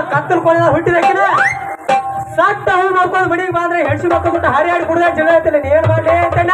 ಕತ್ತಲ್ ಕೊನೆ ಹುಟ್ಟಿದಕ್ಕಿನ ಸಟ್ಟ ಹೂ ಮಾಡ್ಕೊಂಡು ಮನೆಗೆ ಬಂದ್ರೆ ಹೆಣ್ಸಿ ಮಕ್ಕಳು ಬಿಟ್ಟು ಹರಿಯಾಡಿ ಕುಡ್ದಾಗ ಜಗಳ ಐತಿಲ್ಲ ನೀ ಏನ್ ಮಾಡ್ಲಿ ಅಂತಣ್ಣ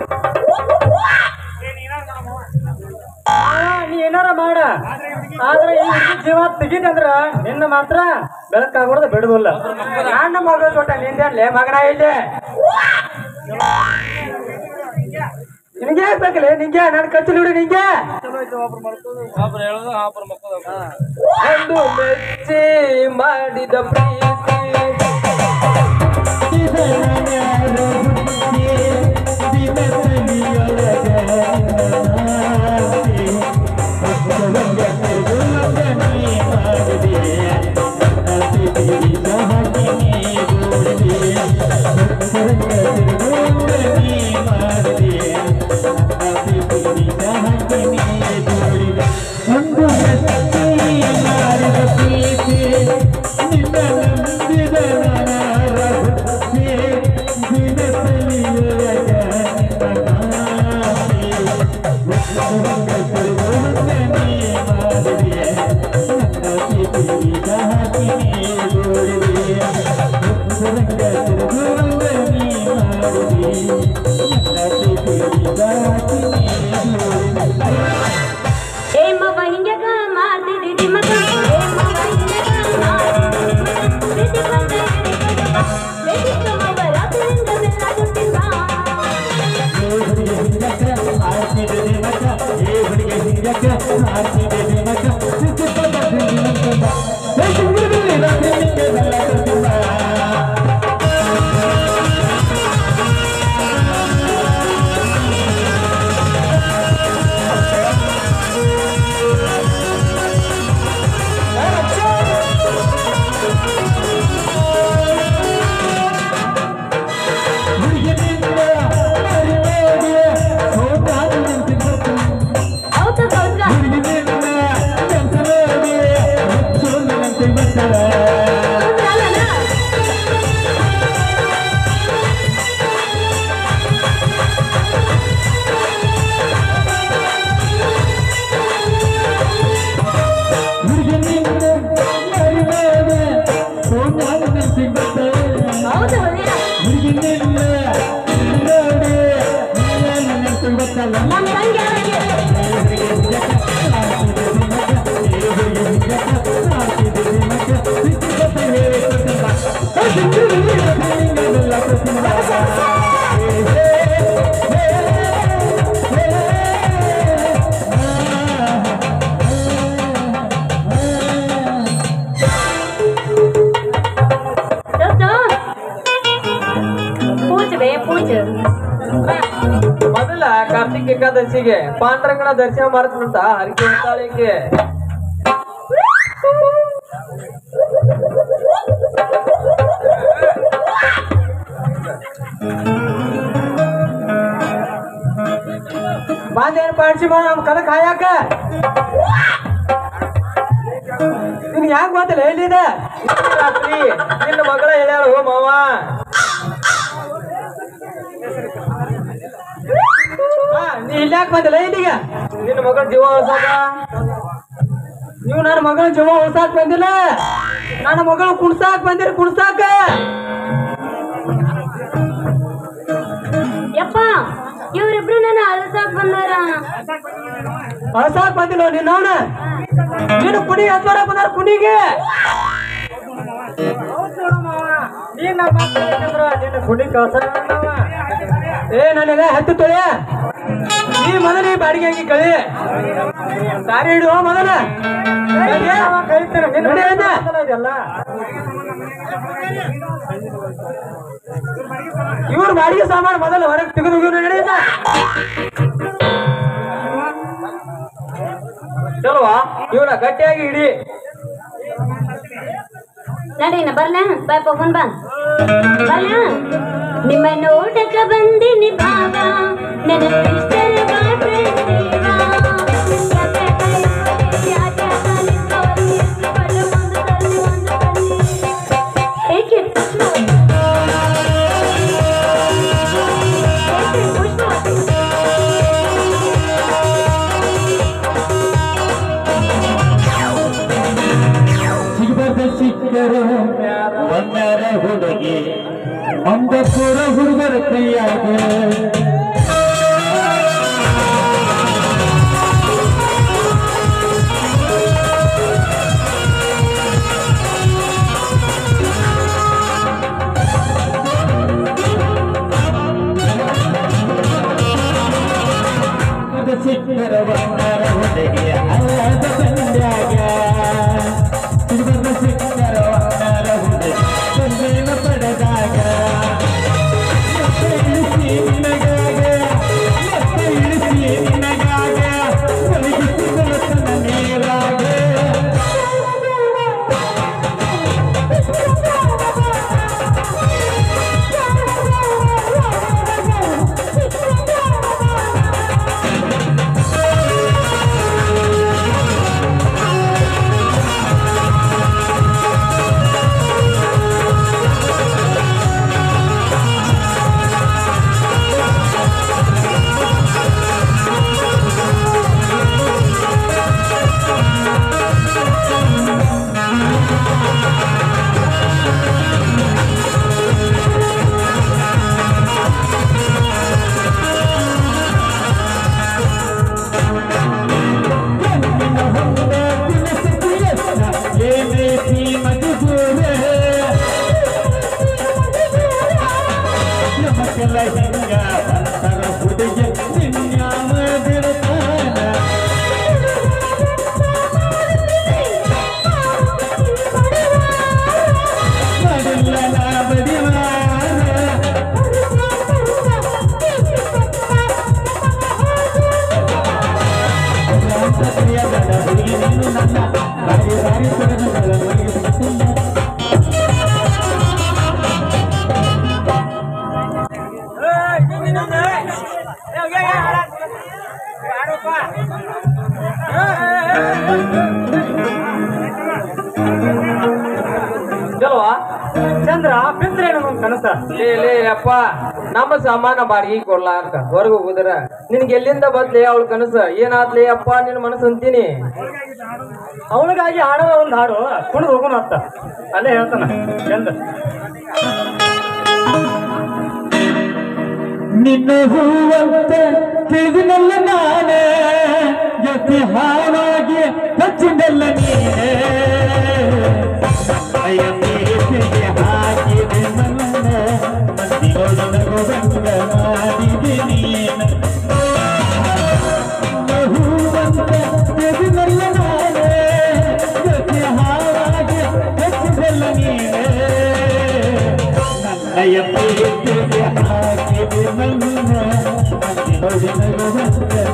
ಆ, ನೀ ಏನಾರ ಮಾಡ ಆದ್ರೆ ಈ ಹುಡ್ಗಿ ಜೀವ ತೆಗೀತಂದ್ರ ನಿನ್ನ ಮಾತ್ರ ಬೆಳಕಾಗೋದು ಬಿಡುದಿಲ್ಲ ನನ್ನ ಮಗಳು ಕೊಟ್ಟ ನಿಂದೇನ್ಲೇ ಮಗನ ಇಲ್ಲಿ ನಿನಗೆ ಬೇಕಲ್ಲ ನಿಂಗೆ ನನ್ನ ಕಚ್ಚಲು ಹಿಡಿ ನಿಂಗೆ ಒಂದು ಮೆಚ್ಚಿ ಮಾಡಿದ ಪ್ರೀತಿ ಏ ಮವ ಹಿಂಗ್ಯಾಕ ಮಾಡ್ತಿದ್ದಿ ದಿಮಕ? ಏ ಮವ ಹಿಂಗ್ಯಾಕ ಮಾಡ್ತಿದ್ದಿ ದಿಮಕ? ಪ್ರೀತಿ ಬಂದ ಹಿಡಿದವ, ಬೇಕಿತ್ತು ಮವ ರಾತ್ರಿಯಿಂದ ಬೆಲ್ಲ ಕೊಟ್ಟಿಲ್ಲ. ಹೌದಾ ಹೌದಾ? ಹೌದಲ್ಲನ? ಹೌದು ಹುಲಿಯ. ನಮ್ ತಂಗಿ ಯಾರಿಗೆ? ದೋಸ್ತು, ಪೂಜ್ ಬೇ ಪೂಜ್ ಬಾ. ಮೊದಲ ಕಾರ್ತಿಕ್ ಏಕಾದಶಿಗೆ ಪಾಂಡುರಂಗನ ದರ್ಶನ ಮಾಡ್ತಾನಂತ ಹರಕೆ ಹೊತ್ತಾಳೆ ಈಕೆ. ಬಂದೇನು ಪಾಡ್ಸಿ ಮಾಡ ನಮ್ ಕನಕ್ ಹಾಯಾಕ ನಿನ್ಗೆ ಯಾಕೆ ಗೊತ್ತಿಲ್ಲ ಎಲ್ಲಿದೆ ರಾತ್ರಿ ನಿನ್ನ ಮಗಳ ಹೇಳ್ಯಾಳು ಓ ಮಾವ ಹಾ, ನೀ ಇಲ್ಲಿ ಯಾಕೆ ಬಂದಿಲ್ಲ ಇಲ್ಲಿಗ ನಿನ್ನ ಮಗಳ ಜೀವ ಉಳ್ಸಾಕ ನೀವು ನನ್ನ ಮಗಳ ಜೀವ ಉಳ್ಸಾಕ್ ಬಂದಿಲ್ಲ ನನ್ನ ಮಗಳು ಕುಣ್ಸಾಕ್ ಬಂದಿರಿ ಕುಣ್ಸಾಕ ಯಪ್ಪ ಇವ್ರಿಬ್ರು ನನ್ನ ಅಲಸಾಕ್ ಬಂದಾರ ಅಳ್ಸಾಕ್ ಬಂದಿಲ್ಲ ನೀನು ಅವನ ನೀನು ಕುಡಿ ಹತ್ವಾರ ಬಂದಾರ ಕುಣಿಗೆ ನೀನ್ ನಮ್ಮ ಮಕ್ಳು ಬೇಕಂದ್ರ ನಿನ್ನ ಕುಡಿ ಕಳ್ಸ ಏ ನನಗೆ ಹತ್ತು ತೊಳೆ ನೀ ಮೊದಲು ಈ ಬಾಡಿಗೆ ಹಾಕಿ ಕಳಿ ದಾರಿ ಹಿಡಿಯುವ ಮೊದಲ ಇವ್ರ ಬಾಡಿಗೆ ಸಾಮಾನು ಮೊದಲು ಹೊರಗೆ ತೆಗೆದು ನಡೆಯುತ್ತ ಚಲವಾ ಇವನ ಗಟ್ಟಿಯಾಗಿ ಹಿಡಿ ನಡೀನ ಬರ್ಲ ಬಾಯ್ ಪವನ್ ಬಾ ಬರ್ಲ ನಿಮ್ಮ ನೋಟಕ ಬಂದಿನಿ ಬಾವ ನನ್ನ ಸಿಸ್ಟರ್ ಬಾಟ್ರೆ ಏಕೆ ಸಿಗಬಾರ್ದ ಸಿಕ್ಕ ಬಂಗಾರ ಹುಡುಗಿ ಅಂಬಪುರ ಹುಡುಗರ ಕೈಯಾಗ ಅದು ಸಿಕ್ಕರ ಬಂಗಾರ ಹುಡುಗಿ ಅಲ್ಲದ ಬಂದ್ಯಾಗ ಸಿಗದ ಸಿಕ್ಕರ ಬಂಗಾರ ಹುಡುಗಿ ಸಂದೇನ ಪಡೆದಾಗ ಮತ್ತೆ ಇಳಿಸಿ ನಿನಗಾಗ ಮತ್ತೆ ಇಳಿಸಿ ನಿನಗಾಗ ಒಳಗಿಸಿ ಬೆಳತನ ನೀರಾಗ ಕಣ್ಣಿನ ಹೊಂದ ತಿನಸತಿಯನ್ನ ಏನೇತಿ ಮಧುಗೂರ ನಮಗೆಲ್ಲ ಹಿಂಗ ಅಂತರ ಹುಡುಗಿ ನಿನ್ಯಾಮ ಬಿಡ್ತಾನ ಮಾಡಿಲ್ಲ ನಾ ಬಡಿವಾರ ಅಂತ ಪ್ರಿಯದ ಹುಡುಗಿ ನೀನು ನನ್ನ ಬಾರಿ ಬಾರಿ ಸೊಗಸುಗಳ ಮಗಿಸುತ್ತಿಲ್ಲ ಚಲವಾ ಚಂದ್ರ ಬಿದ್ರೆ ನಮಗ್ ಕನಸ ಲೇ ಲೇ ಅಪ್ಪ ನಮ್ಮ ಸಾಮಾನ ಬಾಡಿಗೆ ಕೊಡ್ಲಾಕ ಹೊರಗೆ ಹೋಗುದ್ರ ನಿನ್ಗೆ ಎಲ್ಲಿಂದ ಬದ್ಲಿ ಅವಳ ಕನಸ ಏನಾದ್ಲಿ ಅಪ್ಪ ನಿನ್ ಮನಸ್ಸು ಅಂತೀನಿ ಅವನಿಗಾಗಿ ಹಾಡೋ ಒಂದ್ ಹಾಡು ಕುಣಿದು ಹೋಗೋಣ ಅಂತ ಅಲ್ಲೇ ಹೇಳ್ತಾನ ಚಂದ್ರ ನಿನ್ನ ಹೂವಂತ ತಿಳಿದಿನಲ್ಲ ನಾನೇ ಜೊತೆ ಹಾವಾಗಿ ಹಚ್ಚಿನಲ್ಲ ನೀನೇ ಅಯ್ಯ ಪ್ರೀತಿಗೆ ಹಾಕಿದೆ ನನ್ನ ಮಂದಿಯೊಳಗು ಬಂಗ ಮಾಡಿದೆ ನೀನು ನಿನ್ನ ಹೂವಂತ ತಿಳಿದಿನಲ್ಲ ನಾನೇ ಜೊತೆ ಹಾವಾಗಿ ಹಚ್ಚಿದಲ್ಲ ನೀನೇ ನನ್ನಯ ಪ್ರೀತಿಗೆ ಹಾಕಿದೆ ನನ್ನ ಮಂದಿಯೊಳಗು ಬಂಗ